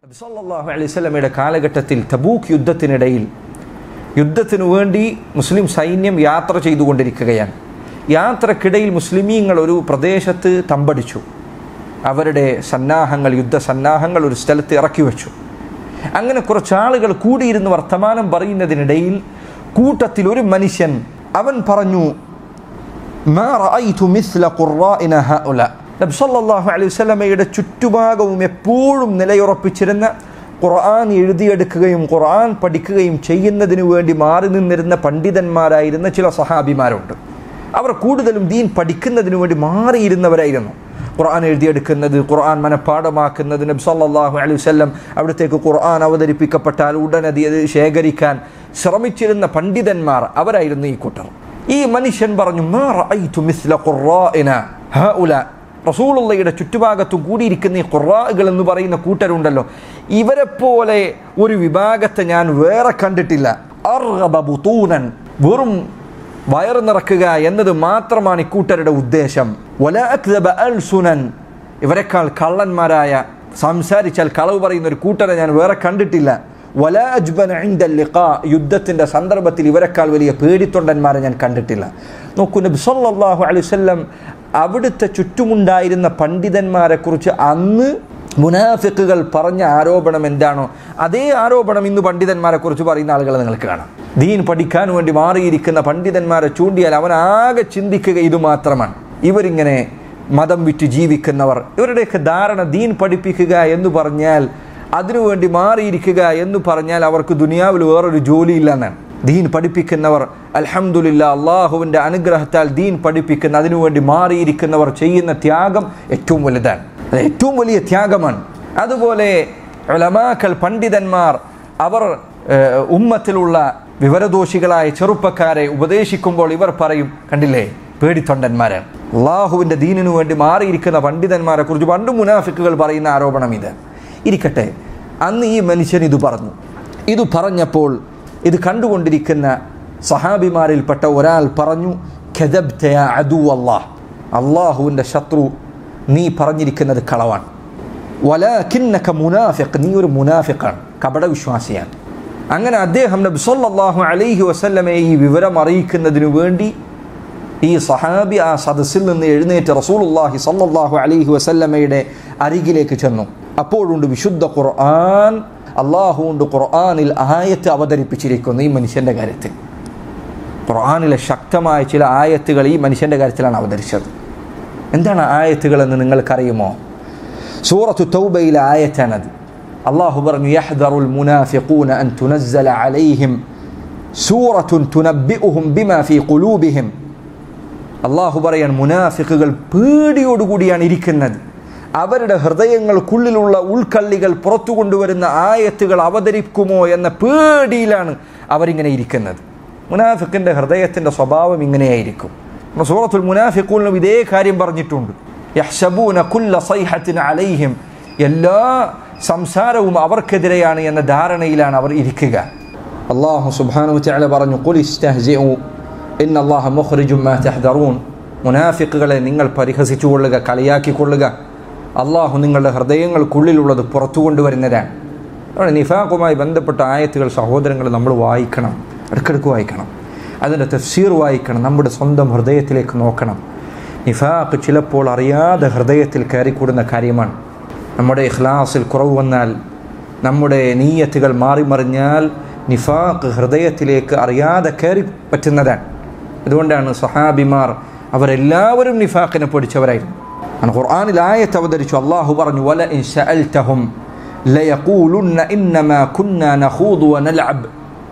സല്ലല്ലാഹു അലൈഹി വസല്ലമയുടെ കാലഘട്ടത്തിൽ തബൂക്ക് യുദ്ധത്തിനിടയിൽ യുദ്ധത്തിനു വേണ്ടി മുസ്ലിം സൈന്യം യാത്ര ചെയ്തുകൊണ്ടിരിക്കുകയാണ് യാത്രക്കിടയിൽ മുസ്ലിമീങ്ങൾ ഒരു പ്രദേശത്ത് തമ്പടിച്ചു അവരുടെ സന്നാഹങ്ങൾ യുദ്ധസന്നാഹങ്ങൾ ഒരു സ്ഥലത്ത് ഇറക്കി വെച്ചു അങ്ങനെ കുറച്ചാളുകൾ കൂടിയിരുന്ന് വർത്തമാനം പറയുന്നതിനിടയിൽ കൂട്ടത്തിൽ ഒരു മനുഷ്യൻ അവൻ പറഞ്ഞു മാ റഅയ്തു മിസ്ല ഖുർറാഇന ഹഉല നബി സല്ലല്ലാഹു അലൈഹി വസല്ലമയുടെ ചുറ്റുഭാഗവും എപ്പോഴും നിലയുറപ്പിച്ചിരുന്ന ഖുർആൻ എഴുതിയെടുക്കുകയും ഖുർആൻ പഠിക്കുകയും ചെയ്യുന്നതിനു വേണ്ടി മാറി നിന്നിരുന്ന പണ്ഡിതന്മാരായിരുന്ന ചില സഹാബിമാരുണ്ട് അവർ കൂടുതലും ദീൻ പഠിക്കുന്നതിനു വേണ്ടി മാറിയിരുന്നവരായിരുന്നു ഖുർആൻ എഴുതിയെടുക്കുന്നത് ഖുർആൻ മനഃപ്പാടമാക്കുന്നത് നബി സല്ലല്ലാഹു അലൈഹി വസല്ലം അവിടത്തേക്ക് ഖുർആൻ അവതരിപ്പിക്കപ്പെട്ടാൽ ഉടനടി അത് ശേഖരിക്കാൻ ശ്രമിച്ചിരുന്ന പണ്ഡിതന്മാർ അവരായിരുന്നു ഈ കൂട്ടർ ഈ മനുഷ്യൻ പറഞ്ഞു "മാ റഅയ്തു മിസ്ല ഖുർറാഇന ഹഉല റസൂലുള്ളയുടെ ചുറ്റുഭാഗത്തു കൂടിയിരിക്കുന്ന ഈ ഖുറാകൾ എന്ന് പറയുന്ന കൂട്ടരുണ്ടല്ലോ ഇവരെ പോലെ ഒരു വിഭാഗത്തെ ഞാൻ വേറെ കണ്ടിട്ടില്ല അർഗബ ബുതൂനൻ വെറും വയറ് നിറക്കുക എന്നത് മാത്രമാണ് ഇക്കൂട്ടരുടെ ഉദ്ദേശം വലാ അക്ദബ അൽസുനൻ ഇവരെക്കാൾ കള്ളന്മാരായ സംസാരിച്ചാൽ കളവ് പറയുന്ന ഒരു കൂട്ടരെ ഞാൻ വേറെ കണ്ടിട്ടില്ല വലാ അജ്ബന ഇൻദൽ ലിഖാ യുദ്ധത്തിന്റെ സന്ദർഭത്തിൽ ഇവരെക്കാൾ വലിയ പേടിത്തൊണ്ടന്മാരെ ഞാൻ കണ്ടിട്ടില്ല നോക്കൂ നബി സല്ലല്ലാഹു അലൈഹി വസല്ലം അവിടുത്തെ ചുറ്റുമുണ്ടായിരുന്ന പണ്ഡിതന്മാരെ കുറിച്ച് അന്ന് മുനാഫിക്കുകൾ പറഞ്ഞ ആരോപണം എന്താണോ അതേ ആരോപണം ഇന്ന് പണ്ഡിതന്മാരെ കുറിച്ച് പറയുന്ന ആളുകളെ നിങ്ങൾക്ക് കാണാം ദീൻ പഠിക്കാൻ വേണ്ടി മാറിയിരിക്കുന്ന പണ്ഡിതന്മാരെ ചൂണ്ടിയാൽ അവൻ ആകെ ചിന്തിക്കുക ഇത് മാത്രമാണ് ഇവരിങ്ങനെ മതം വിറ്റ് ജീവിക്കുന്നവർ ഇവരുടെയൊക്കെ ധാരണ ദീൻ പഠിപ്പിക്കുക എന്ന് പറഞ്ഞാൽ അതിനുവേണ്ടി മാറിയിരിക്കുക എന്ന് പറഞ്ഞാൽ അവർക്ക് ദുനിയാവിൽ വേറൊരു ജോലിയില്ല എന്നാണ് ദീൻ പഠിപ്പിക്കുന്നവർ അൽഹംദുലില്ല അള്ളാഹുവിൻ്റെ അനുഗ്രഹത്താൽ ദീൻ പഠിപ്പിക്കുന്ന അതിനുവേണ്ടി മാറിയിരിക്കുന്നവർ ചെയ്യുന്ന ത്യാഗം ഏറ്റവും വലുതാണ് അത് ഏറ്റവും വലിയ ത്യാഗമാണ് അതുപോലെ ഉലമാക്കൾ പണ്ഡിതന്മാർ അവർ ഏഹ്, ഉമ്മത്തിലുള്ള വിവരദോഷികളായ ചെറുപ്പക്കാരെ ഉപദേശിക്കുമ്പോൾ ഇവർ പറയും കണ്ടില്ലേ പേടിത്തൊണ്ടന്മാരാണ് അള്ളാഹുവിൻ്റെ ദീനിനു വേണ്ടി മാറിയിരിക്കുന്ന പണ്ഡിതന്മാരെ കുറിച്ച് പണ്ട് മുനാഫിക്കുകൾ പറയുന്ന ആരോപണം ഇത് ഇരിക്കട്ടെ അന്ന് ഈ മനുഷ്യൻ ഇത് പറഞ്ഞു ഇത് പറഞ്ഞപ്പോൾ ഇത് കണ്ടുകൊണ്ടിരിക്കുന്ന സഹാബിമാരിൽപ്പെട്ട ഒരാൾ പറഞ്ഞു "കദബ്ത യാ അദു അല്ലാഹ് അള്ളാഹുവിൻ്റെ ശത്രു നീ പറഞ്ഞിരിക്കുന്നത് കളവാണ് വലാഖിന്നക മുനാഫിഖ് നീ ഒരു മുനാഫിഖാണ് കപടവിശ്വാസിയാണ് അങ്ങനെ അദ്ദേഹം നബി സല്ലല്ലാഹു അലൈഹി വസല്ലമയെ ഈ വിവരം അറിയിക്കുന്നതിനു വേണ്ടി ഈ സഹാബി ആ സദസ്സിൽ നിന്ന് എഴുന്നേറ്റ് റസൂലുള്ളാഹി സല്ലല്ലാഹു അലൈഹി വസല്ലമയുടെ അരികിലേക്ക് ചെന്നു അപ്പോഴുണ്ട് വിശുദ്ധ ഖുർആൻ അള്ളാഹുണ്ട് ഖുർആനിൽ ആയത്ത് അവതരിപ്പിച്ചിരിക്കുന്നു ഈ മനുഷ്യൻ്റെ കാര്യത്തിൽ ഖുർആനിലെ ശക്തമായ ചില ആയത്തുകൾ ഈ മനുഷ്യൻ്റെ കാര്യത്തിലാണ് അവതരിച്ചത് എന്താണ് ആയത്തുകളെന്ന് നിങ്ങൾക്കറിയുമോ സൂറത്തു തൗബയിലെ ആയത്താണത് അള്ളാഹു പറഞ്ഞു യഹ്ദറുൽ മുനാഫിഖൂന അൻ തുനസ്സല അലൈഹിം സൂറത്തുൻ തുനബ്ബിഉഹും ബിമാ ഫീ ഖുലൂബിഹിം അള്ളാഹു പറയാൻ മുനാഫിക്കുകൾ പേടിയോടുകൂടിയാണ് ഇരിക്കുന്നത് അവരുടെ ഹൃദയങ്ങൾക്കുള്ളിലുള്ള ഉൾക്കള്ളികൾ പുറത്തു കൊണ്ടുവരുന്ന ആയത്തുകൾ അവതരിക്കുമോ എന്ന പേടിയിലാണ് അവരിങ്ങനെ ഇരിക്കുന്നത് മുനാഫിക്കിൻ്റെ ഹൃദയത്തിൻ്റെ സ്വഭാവം ഇങ്ങനെയായിരിക്കും നമ്മൾ സൂറത്തുൽ മുനാഫിക്കൂലിനും ഇതേ കാര്യം പറഞ്ഞിട്ടുണ്ട് യഹ്സബൂന കുല്ല സൈഹത്തിന് അലൈഹിം എല്ലാ സംസാരവും അവർക്കെതിരെയാണ് എന്ന ധാരണയിലാണ് അവർ ഇരിക്കുക അള്ളാഹു സുബ്ഹാനഹു വതആല പറഞ്ഞു ഖുൽ ഇസ്തഹ്സിഉ ഇന്ന അല്ലാഹ മുഖ്രിജും മാ തഹ്ദറൂൻ മുനാഫിക്കുകളെ നിങ്ങൾ പരിഹസിച്ചുകൊള്ളുക കളിയാക്കിക്കൊള്ളുക അള്ളാഹു നിങ്ങളുടെ ഹൃദയങ്ങൾക്കുള്ളിലുള്ളത് പുറത്തു കൊണ്ടുവരുന്നതാണ് അതുകൊണ്ട് നിഫാഖുമായി ബന്ധപ്പെട്ട ആയത്തുകൾ സഹോദരങ്ങൾ നമ്മൾ വായിക്കണം ഇടയ്ക്കിടയ്ക്ക് വായിക്കണം അതിൻ്റെ തഫ്സീർ വായിക്കണം നമ്മുടെ സ്വന്തം ഹൃദയത്തിലേക്ക് നോക്കണം നിഫാഖ് ചിലപ്പോൾ അറിയാതെ ഹൃദയത്തിൽ കയറിക്കൂടുന്ന കാര്യമാണ് നമ്മുടെ ഇഖ്ലാസിൽ കുറവ് വന്നാൽ നമ്മുടെ നീയത്തുകൾ മാറി മറിഞ്ഞാൽ നിഫാഖ് ഹൃദയത്തിലേക്ക് അറിയാതെ കയറി പറ്റുന്നതാണ് അതുകൊണ്ടാണ് സഹാബിമാർ അവരെല്ലാവരും നിഫാഖിനെ പഠിച്ചവരായിരുന്നു ആണ് ഖുർആനിൽ ആയത്ത് അവതരിച്ചു അള്ളാഹു പറഞ്ഞു വല ഇൻ സഅൽതഹും ലയഖൂലുന്ന ഇന്നമാ കുന്നാ നഖൂദു വനൽഅബ്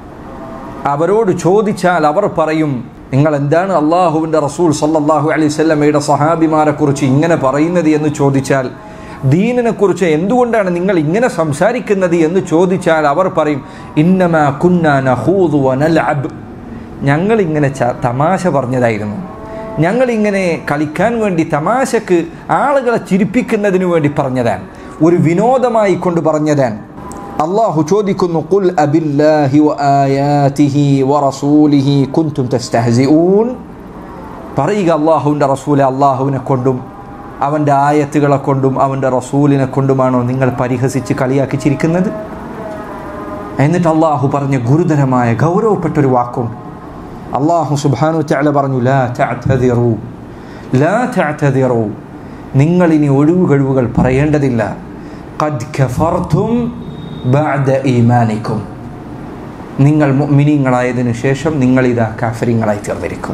അവരോട് ചോദിച്ചാൽ അവർ പറയും നിങ്ങൾ എന്താണ് അള്ളാഹുവിൻ്റെ റസൂൽ സല്ലല്ലാഹു അലൈഹി സ്വല്ലമയുടെ സഹാബിമാരെ കുറിച്ച് ഇങ്ങനെ പറയുന്നത് എന്ന് ചോദിച്ചാൽ ദീനിനെ കുറിച്ച് എന്തുകൊണ്ടാണ് നിങ്ങൾ ഇങ്ങനെ സംസാരിക്കുന്നത് എന്ന് ചോദിച്ചാൽ അവർ പറയും ഇന്നമാ കുന്ന നഹൂദു വനൽഅബ് ഞങ്ങളിങ്ങനെ ച തമാശ പറഞ്ഞതായിരുന്നു ഞങ്ങളിങ്ങനെ കളിക്കാൻ വേണ്ടി തമാശക്ക് ആളുകളെ ചിരിപ്പിക്കുന്നതിന് വേണ്ടി പറഞ്ഞതാണ് ഒരു വിനോദമായി കൊണ്ട് പറഞ്ഞതാണ് അള്ളാഹു ചോദിക്കുന്നു ഖുൽ അബില്ലാഹി വആയാതിഹി വറസൂലിഹി കുൻതും തസ്തഹ്സിഊൻ പറയുക അള്ളാഹുവിൻ്റെ റസൂലെ അള്ളാഹുവിനെ കൊണ്ടും അവൻ്റെ ആയത്തുകളെ കൊണ്ടും അവൻ്റെ റസൂലിനെ കൊണ്ടുമാണോ നിങ്ങൾ പരിഹസിച്ച് കളിയാക്കി ചിരിക്കുന്നത് എന്നിട്ട് അള്ളാഹു പറഞ്ഞ ഗുരുതരമായ ഗൗരവപ്പെട്ട ഒരു വാക്കുണ്ട് അള്ളാഹു സുബാനു ചാല പറഞ്ഞു ലാ തഅ്തദിറു ലാ തഅ്തദിറു നിങ്ങൾ ഇനി ഒഴിവ് കഴിവുകൾ പറയേണ്ടതില്ല ഖദ് കഫർതും ബഅദ ഈമാനിക്കും നിങ്ങൾ മുഅ്മിനീങ്ങളായതിനു ശേഷം നിങ്ങൾ ഇതാ കാഫരിങ്ങളായി തീർന്നിരിക്കും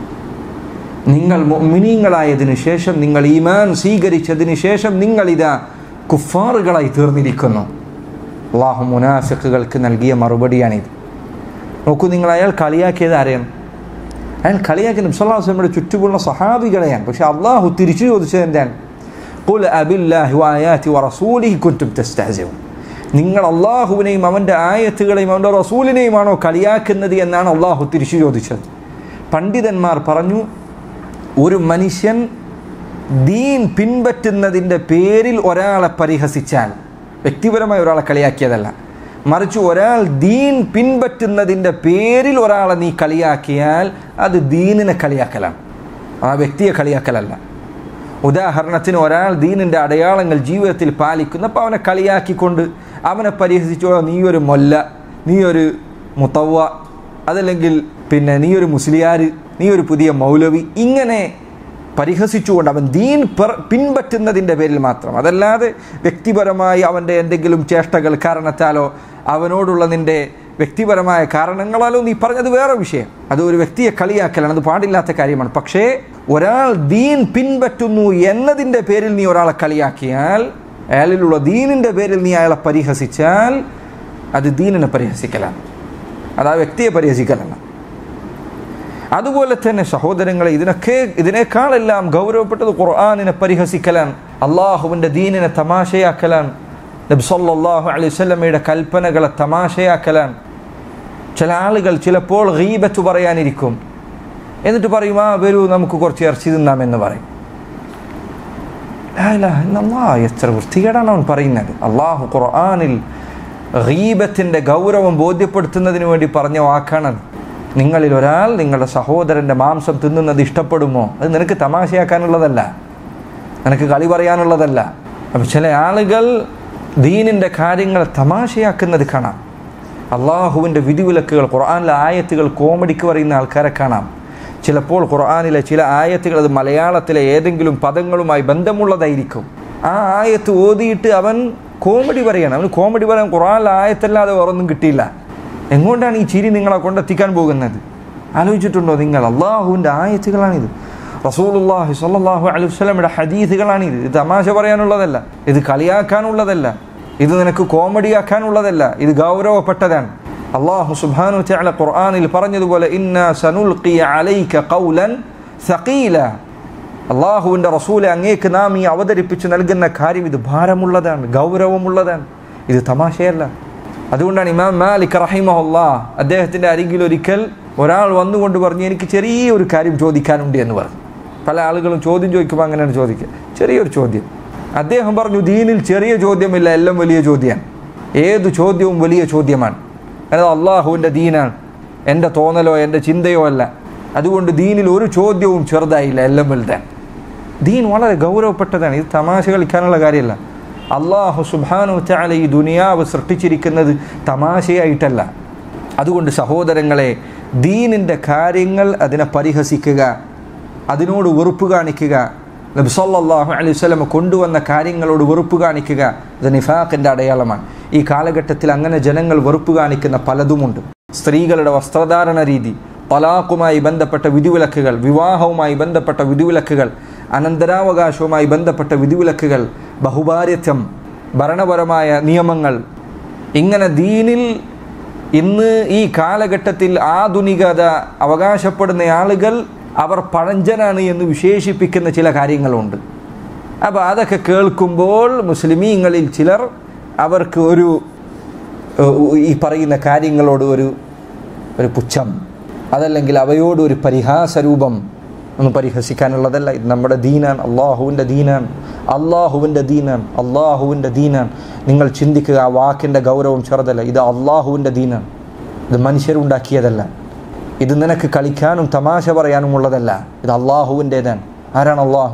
നിങ്ങൾ മുഅ്മിനീങ്ങളായതിനു ശേഷം നിങ്ങൾ ഈമാൻ സ്വീകരിച്ചതിന് ശേഷം നിങ്ങൾ ഇതാ കുഫാറുകളായി തീർന്നിരിക്കുന്നു അള്ളാഹു മുനാഫിക്കുകൾക്ക് നൽകിയ മറുപടിയാണിത് നോക്കൂ നിങ്ങൾ അയാൾ കളിയാക്കിയത് ആരെയാണ് അയാൾ കളിയാക്കിയ നബ്സല്ലാസ്ലമിയുടെ ചുറ്റുമുള്ള സഹാബികളെയാണ് പക്ഷെ അള്ളാഹു തിരിച്ചു ചോദിച്ചത് എന്താണ് قل أبي الله وآياته ورسوله كنتم تستهزئون നിങ്ങൾ അള്ളാഹുവിനെയും അവൻ്റെ ആയത്തുകളെയും അവൻ്റെ റസൂലിനെയുമാണോ കളിയാക്കുന്നത് എന്നാണ് അള്ളാഹു തിരിച്ചു ചോദിച്ചത് പണ്ഡിതന്മാർ പറഞ്ഞു ഒരു മനുഷ്യൻ ദീൻ പിൻപറ്റുന്നതിൻ്റെ പേരിൽ ഒരാളെ പരിഹസിച്ചാൽ വ്യക്തിപരമായി ഒരാളെ കളിയാക്കിയതല്ല മറിച്ച് ഒരാൾ ദീൻ പിൻപറ്റുന്നതിൻ്റെ പേരിൽ ഒരാളെ നീ കളിയാക്കിയാൽ അത് ദീനിനെ കളിയാക്കലാണ് ആ വ്യക്തിയെ കളിയാക്കലല്ല ഉദാഹരണത്തിന് ഒരാൾ ദീനിൻ്റെ അടയാളങ്ങൾ ജീവിതത്തിൽ പാലിക്കുന്നു അപ്പോൾ അവനെ കളിയാക്കിക്കൊണ്ട് അവനെ പരിഹസിച്ചോ നീ ഒരു മൊല്ല നീ ഒരു മുത്തവ്വ അതല്ലെങ്കിൽ പിന്നെ നീ ഒരു മുസ്ലിയാർ നീ ഒരു പുതിയ മൗലവി ഇങ്ങനെ പരിഹസിച്ചുകൊണ്ട് അവൻ ദീൻ പിൻപറ്റുന്നതിൻ്റെ പേരിൽ മാത്രം അതല്ലാതെ വ്യക്തിപരമായി അവൻ്റെ എന്തെങ്കിലും ചേഷ്ടകൾ കാരണത്താലോ അവനോടുള്ള നിൻ്റെ വ്യക്തിപരമായ കാരണങ്ങളാലോ നീ പറഞ്ഞത് വേറെ വിഷയം അത് ഒരു വ്യക്തിയെ കളിയാക്കലാണ് അത് പാടില്ലാത്ത കാര്യമാണ് പക്ഷേ ഒരാൾ ദീൻ പിൻപറ്റുന്നു എന്നതിൻ്റെ പേരിൽ നീ ഒരാളെ കളിയാക്കിയാൽ അയാളിലുള്ള ദീനിൻ്റെ പേരിൽ നീ അയാളെ പരിഹസിച്ചാൽ അത് ദീനിനെ പരിഹസിക്കലാണ് അത് ആ വ്യക്തിയെ പരിഹസിക്കലല്ല അതുപോലെ തന്നെ സഹോദരങ്ങളെ ഇതിനൊക്കെ ഇതിനേക്കാളെല്ലാം ഗൗരവപ്പെട്ടത് ഖുർആാനിനെ പരിഹസിക്കലാണ് അള്ളാഹുവിൻ്റെ ദീനിനെ തമാശയാക്കലാണ് നബ്സല്ലാഹു അലൈഹി സ്വല്ലമ്മയുടെ കൽപ്പനകളെ തമാശയാക്കലാണ് ചില ആളുകൾ ചിലപ്പോൾ ഗീബത്ത് പറയാനിരിക്കും എന്നിട്ട് പറയും ആ വരൂ നമുക്ക് കുറച്ച് ഇറച്ചി തിന്നാമെന്ന് പറയും എത്ര വൃത്തികേടാണ് അവൻ പറയുന്നത് അള്ളാഹു ഖുർആാനിൽ ഗീബത്തിൻ്റെ ഗൗരവം ബോധ്യപ്പെടുത്തുന്നതിന് വേണ്ടി പറഞ്ഞ വാക്കാണത് നിങ്ങളിൽ ഒരാൾ നിങ്ങളുടെ സഹോദരൻ്റെ മാംസം തിന്നുന്നത് ഇഷ്ടപ്പെടുമോ അത് നിനക്ക് തമാശയാക്കാനുള്ളതല്ല നിനക്ക് കളി പറയാനുള്ളതല്ല അപ്പം ചില ആളുകൾ ദീനിൻ്റെ കാര്യങ്ങൾ തമാശയാക്കുന്നത് കാണാം അള്ളാഹുവിൻ്റെ വിധിവിലക്കുകൾ ഖുർആാനിലെ ആയത്തുകൾ കോമഡിക്ക് പറയുന്ന ആൾക്കാരെ കാണാം ചിലപ്പോൾ ഖുർആാനിലെ ചില ആയത്തുകൾ അത് മലയാളത്തിലെ ഏതെങ്കിലും പദങ്ങളുമായി ബന്ധമുള്ളതായിരിക്കും ആ ആയത്ത് ഓതിയിട്ട് അവൻ കോമഡി പറയണം അവന് കോമഡി പറയാൻ ഖുർആാനിലെ ആയത്തല്ലാതെ വേറൊന്നും കിട്ടിയില്ല എങ്ങോട്ടാണ് ഈ ചിരി നിങ്ങളെ കൊണ്ടെത്തിക്കാൻ പോകുന്നത് ആലോചിച്ചിട്ടുണ്ടോ നിങ്ങൾ അള്ളാഹുവിൻ്റെ ആയത്തുകളാണിത് റസൂലുല്ലാഹി സ്വല്ലല്ലാഹു അലൈഹി വസല്ലമയുടെ ഹദീസുകളാണിത് ഇത് തമാശ പറയാനുള്ളതല്ല ഇത് കളിയാക്കാനുള്ളതല്ല ഇത് നിനക്ക് കോമഡിയാക്കാനുള്ളതല്ല ഇത് ഗൗരവപ്പെട്ടതാണ് അള്ളാഹു സുബ്ഹാനഹു തആല ഖുർആനിൽ പറഞ്ഞതുപോലെ ഇന്ന സനുൽഖി അലൈക ഖൗലൻ സഖീല അള്ളാഹുവിൻ്റെ റസൂലെ അങ്ങേക്ക് നാം ഈ അവതരിപ്പിച്ച് നൽകുന്ന കാര്യം ഇത് ഭാരമുള്ളതാണ് ഗൗരവമുള്ളതാണ് ഇത് തമാശയല്ല അതുകൊണ്ടാണ് ഇമാം മാലിക് റഹിമഹുല്ലാ അദ്ദേഹത്തിൻ്റെ അരികിൽ ഒരിക്കൽ ഒരാൾ വന്നുകൊണ്ട് പറഞ്ഞു എനിക്ക് ചെറിയൊരു കാര്യം ചോദിക്കാനുണ്ട് എന്ന് പറഞ്ഞു പല ആളുകളും ചോദ്യം ചോദിക്കുമ്പോൾ അങ്ങനെയാണ് ചോദിക്കുക ചെറിയൊരു ചോദ്യം അദ്ദേഹം പറഞ്ഞു ദീനിൽ ചെറിയ ചോദ്യമില്ല എല്ലാം വലിയ ചോദ്യമാണ് ഏത് ചോദ്യവും വലിയ ചോദ്യമാണ് അത് അള്ളാഹുവിൻ്റെ ദീനാണ് എൻ്റെ തോന്നലോ എൻ്റെ ചിന്തയോ അല്ല അതുകൊണ്ട് ദീനിൽ ഒരു ചോദ്യവും ചെറുതായില്ല എല്ലാം വലുതാണ് ദീൻ വളരെ ഗൗരവപ്പെട്ടതാണ് ഇത് തമാശ കളിക്കാനുള്ള കാര്യമല്ല അള്ളാഹു സുബാനു ചാല ഈ ദുനിയാവ് സൃഷ്ടിച്ചിരിക്കുന്നത് തമാശയായിട്ടല്ല അതുകൊണ്ട് സഹോദരങ്ങളെ ദീനിൻ്റെ കാര്യങ്ങൾ അതിനെ പരിഹസിക്കുക അതിനോട് വെറുപ്പ് കാണിക്കുക നബി സല്ലല്ലാഹു അലൈഹി വസല്ലം കൊണ്ടുവന്ന കാര്യങ്ങളോട് വെറുപ്പ് കാണിക്കുക ഇത് നിഫാഖിൻ്റെ അടയാളമാണ് ഈ കാലഘട്ടത്തിൽ അങ്ങനെ ജനങ്ങൾ വെറുപ്പ് കാണിക്കുന്ന പലതുമുണ്ട് സ്ത്രീകളുടെ വസ്ത്രധാരണ രീതി തലാഖുമായി ബന്ധപ്പെട്ട വിധിവിലക്കുകൾ വിവാഹവുമായി ബന്ധപ്പെട്ട വിധിവിലക്കുകൾ അനന്തരാവകാശവുമായി ബന്ധപ്പെട്ട വിധിവിലക്കുകൾ ബഹുഭാര്യത്വം ഭരണപരമായ നിയമങ്ങൾ ഇങ്ങനെ ദീനിൽ ഇന്ന് ഈ കാലഘട്ടത്തിൽ ആധുനികത അവകാശപ്പെടുന്ന ആളുകൾ അവർ പഴഞ്ചനാണ് എന്ന് വിശേഷിപ്പിക്കുന്ന ചില കാര്യങ്ങളുണ്ട് അപ്പോൾ അതൊക്കെ കേൾക്കുമ്പോൾ മുസ്ലിമീങ്ങളിൽ ചിലർ അവർക്ക് ഒരു ഈ പറയുന്ന കാര്യങ്ങളോട് ഒരു ഒരു പുച്ഛം അതല്ലെങ്കിൽ അവയോട് ഒരു പരിഹാസരൂപം ഒന്ന് പരിഹസിക്കാനുള്ളതല്ല ഇത് നമ്മുടെ ദീനാൻ അള്ളാഹുവിൻ്റെ ദീനാൻ അള്ളാഹുവിൻ്റെ ദീനാൻ അള്ളാഹുവിൻ്റെ ദീനാൻ നിങ്ങൾ ചിന്തിക്കുക ആ വാക്കിൻ്റെ ഗൗരവം ചെറുതല്ല ഇത് അള്ളാഹുവിൻ്റെ ദീനാൻ ഇത് മനുഷ്യരുണ്ടാക്കിയതല്ല ഇത് നിനക്ക് കളിക്കാനും തമാശ പറയാനും ഉള്ളതല്ല ഇത് അള്ളാഹുവിൻ്റേതാണ് ആരാണ് അള്ളാഹു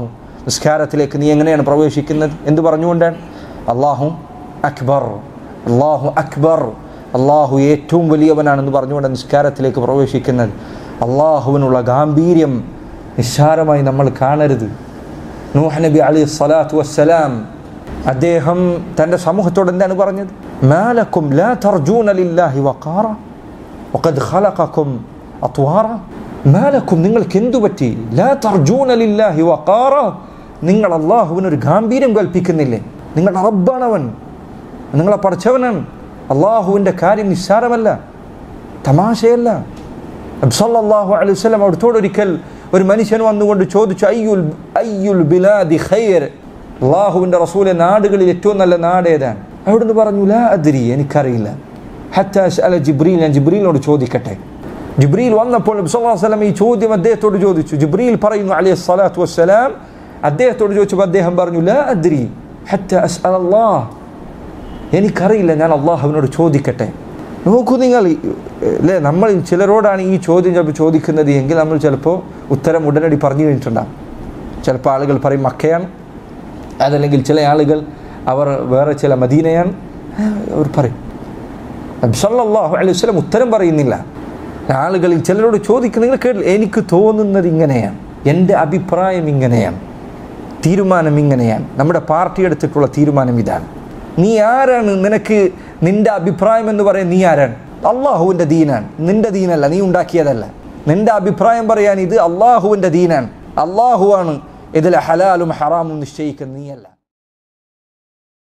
നിസ്കാരത്തിലേക്ക് നീ എങ്ങനെയാണ് പ്രവേശിക്കുന്നത് എന്ത് പറഞ്ഞുകൊണ്ടാണ് അള്ളാഹു അക്ബർ അള്ളാഹു അക്ബർ അള്ളാഹു ഏറ്റവും വലിയവനാണെന്ന് പറഞ്ഞുകൊണ്ട് നിസ്കാരത്തിലേക്ക് പ്രവേശിക്കുന്നത് അള്ളാഹുവിനുള്ള ഗാംഭീര്യം നിസ്സാരമായി നമ്മൾ കാണരുത് നൂഹ് നബി അലി സ്വലാത്തു വസ്സലാം അദ്ദേഹം തൻ്റെ സമൂഹത്തോട് എന്താണ് പറഞ്ഞത് മാലക്കും ലാ തർജൂന ലില്ലാഹി വഖാറ വഖദ് ഖലഖക്കും അത്വാറ മാലക്കും നിങ്ങൾക്ക് എന്തു പറ്റി ലാ തർജൂന ലില്ലാഹി വഖാറ നിങ്ങൾ അള്ളാഹുവിന് ഒരു ഗാംഭീര്യം കൽപ്പിക്കുന്നില്ലേ നിങ്ങളുടെ റബ്ബാണവൻ നിങ്ങളെ പഠിച്ചവനാണ് അള്ളാഹുവിൻ്റെ കാര്യം നിസ്സാരമല്ല തമാശയല്ല സല്ലല്ലാഹു അലൈഹി വസല്ലം അവിടുത്തോട് ഒരിക്കൽ ഒരു മനുഷ്യൻ വന്നുകൊണ്ട് ചോദിച്ചു അയ്യുൽ അയ്യുൽ ബിലാദി ഖൈർ അള്ളാഹുവിൻ്റെ റസൂലെ നാടുകളിൽ ഏറ്റവും നല്ല നാട് ഏതാണ് അവിടുന്ന് പറഞ്ഞു ലാ അദ്രി എനിക്കറിയില്ല ഹത്ത അല ജിബ്രീൽ ഞാൻ ജിബ്രീലിനോട് ചോദിക്കട്ടെ ജിബ്രീൽ വന്നപ്പോൾ നബി സല്ലല്ലാഹു അലൈഹി വസല്ലം ഈ ചോദ്യം അദ്ദേഹത്തോട് ചോദിച്ചു ജിബ്രീൽ പറയുന്നു അലൈഹി സ്വലാത്തു വസ്സലാം അദ്ദേഹത്തോട് ചോദിച്ചപ്പോൾ അദ്ദേഹം പറഞ്ഞു ലാ അദ്രി ഹത്ത അസ്അൽ അല്ലാഹ് എനിക്കറിയില്ല ഞാൻ അള്ളാഹുവിനോട് ചോദിക്കട്ടെ നോക്കൂ നിങ്ങൾ അല്ലേ നമ്മൾ ചിലരോടാണ് ഈ ചോദ്യം ചിലപ്പോൾ ചോദിക്കുന്നത് എങ്കിൽ നമ്മൾ ചിലപ്പോൾ ഉത്തരം ഉടനടി പറഞ്ഞു കഴിഞ്ഞിട്ടുണ്ടാകും ചിലപ്പോൾ ആളുകൾ പറയും മക്കയാണ് അതല്ലെങ്കിൽ ചില ആളുകൾ അവർ വേറെ ചില മദീനയാണ് അവർ പറയും സല്ലല്ലാഹു അലൈഹി വസല്ലം ഉത്തരം പറയുന്നില്ല ആളുകളിൽ ചിലരോട് ചോദിക്കുന്ന നിങ്ങൾ കേട്ടില്ല എനിക്ക് തോന്നുന്നത് ഇങ്ങനെയാണ് എൻ്റെ അഭിപ്രായം ഇങ്ങനെയാണ് തീരുമാനം ഇങ്ങനെയാണ് നമ്മുടെ പാർട്ടി എടുത്തിട്ടുള്ള തീരുമാനം ഇതാണ് നീ ആരാണ് നിനക്ക് നിന്റെ അഭിപ്രായം എന്ന് പറയാൻ നീ ആരാണ് അള്ളാഹുവിൻ്റെ ദീനാണ് നിന്റെ ദീനല്ല നീ ഉണ്ടാക്കിയതല്ല നിന്റെ അഭിപ്രായം പറയാൻ ഇത് അള്ളാഹുവിൻ്റെ ദീനാണ് അള്ളാഹുവാണ് ഇതിലെ ഹലാലും ഹറാമും നിശ്ചയിക്കുന്ന നീയല്ല